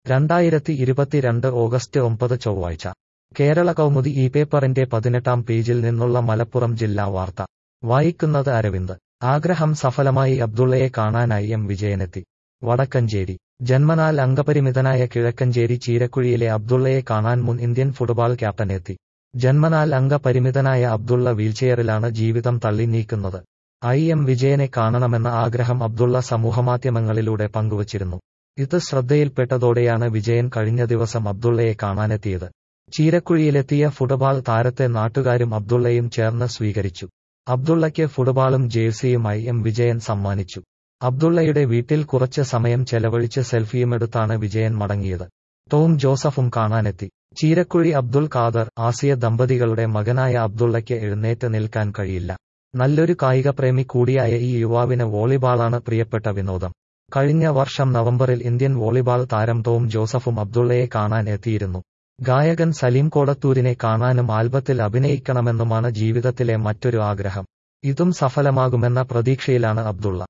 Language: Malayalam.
രണ്ടായിരത്തി ഇരുപത്തിരണ്ട് ഓഗസ്റ്റ് ഒമ്പത് ചൊവ്വാഴ്ച കേരള കൗമുദി ഈ പേപ്പറിന്റെ പതിനെട്ടാം പേജിൽ നിന്നുള്ള മലപ്പുറം ജില്ലാ വാർത്ത വായിക്കുന്നത് അരവിന്ദ് ആഗ്രഹം സഫലമായി അബ്ദുള്ളയെ കാണാനായി എം വിജയനെത്തി വടക്കഞ്ചേരി ജന്മനാൽ അംഗപരിമിതനായ കിഴക്കഞ്ചേരി ചീരക്കുഴിയിലെ അബ്ദുള്ളയെ കാണാൻ മുൻ ഇന്ത്യൻ ഫുട്ബോൾ ക്യാപ്റ്റനെത്തി ജന്മനാൽ അംഗപരിമിതനായ അബ്ദുള്ള വീൽചെയറിലാണ് ജീവിതം തള്ളി നീക്കുന്നത് ഐ എം വിജയനെ കാണണമെന്ന ആഗ്രഹം അബ്ദുള്ള സമൂഹമാധ്യമങ്ങളിലൂടെ പങ്കുവച്ചിരുന്നു ഇത് ശ്രദ്ധയിൽപ്പെട്ടതോടെയാണ് വിജയൻ കഴിഞ്ഞ ദിവസം അബ്ദുള്ളയെ കാണാനെത്തിയത് ചീരക്കുഴിയിലെത്തിയ ഫുട്ബോൾ താരത്തെ നാട്ടുകാരും അബ്ദുള്ളയും ചേർന്ന് സ്വീകരിച്ചു അബ്ദുള്ളയ്ക്ക് ഫുട്ബോളും ജേഴ്സിയുമായി എം വിജയൻ സമ്മാനിച്ചു അബ്ദുള്ളയുടെ വീട്ടിൽ കുറച്ച് സമയം ചെലവഴിച്ച് സെൽഫിയുമെടുത്താണ് വിജയൻ മടങ്ങിയത് ടോം ജോസഫും കാണാനെത്തി ചീരക്കുഴി അബ്ദുൾ ഖാദർ ആസിയ ദമ്പതികളുടെ മകനായ അബ്ദുള്ളയ്ക്ക് എഴുന്നേറ്റ് നിൽക്കാൻ കഴിയില്ല നല്ലൊരു കായികപ്രേമി കൂടിയായ ഈ യുവാവിന് വോളിബാളാണ് പ്രിയപ്പെട്ട വിനോദം കഴിഞ്ഞ വർഷം നവംബറിൽ ഇന്ത്യൻ വോളിബാൾ താരം ടോം ജോസഫും അബ്ദുള്ളയെ കാണാൻ എത്തിയിരുന്നു ഗായകൻ സലീം കോടത്തൂരിനെ കാണാനും ആൽബത്തിൽ അഭിനയിക്കണമെന്നുമാണ് ജീവിതത്തിലെ മറ്റൊരു ആഗ്രഹം ഇതും സഫലമാകുമെന്ന പ്രതീക്ഷയിലാണ് അബ്ദുള്ള